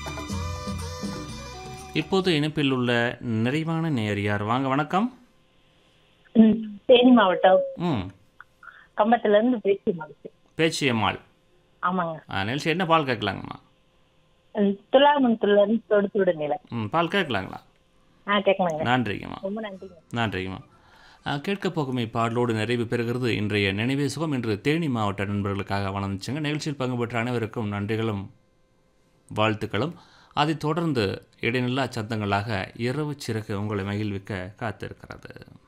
இப்போது இணைப்பில் உள்ள நிறைவான நேயர் யார் வாங்க வணக்கம் ம், தேனி மாவட்டம் ம் கம்பத்துல இருந்து பேசி மகிழ்ச்சி பேச்சியம்மாள் ஆமாங்க ஆ நிகழ்ச்சி என்ன பால் கேட்கலாங்கம்மா ம், துலாமணத்துல இருந்து தொடுத்து விடுங்க ம் பால் கேட்கலாங்களா ஆ கேட்கலாங்க நன்றிங்கம்மா ரொம்ப நன்றிங்க நன்றிங்கம்மா ஆ, கேட்க போகும் இப்பாடலோடு நிறைவு பெறுகிறது இன்றைய நினைவே சுகம் இன்று தேனி மாவட்ட நண்பர்களுக்காக வளர்ந்துச்சுங்க நிகழ்ச்சியில் பங்கு பெற்ற அனைவருக்கும் நன்றிகளும் வாழ்த்துக்களும் அதைத் தொடர்ந்து இடைநில்லா சத்தங்களாக இரவு சிறகு உங்களை மகிழ்விக்க காத்திருக்கிறது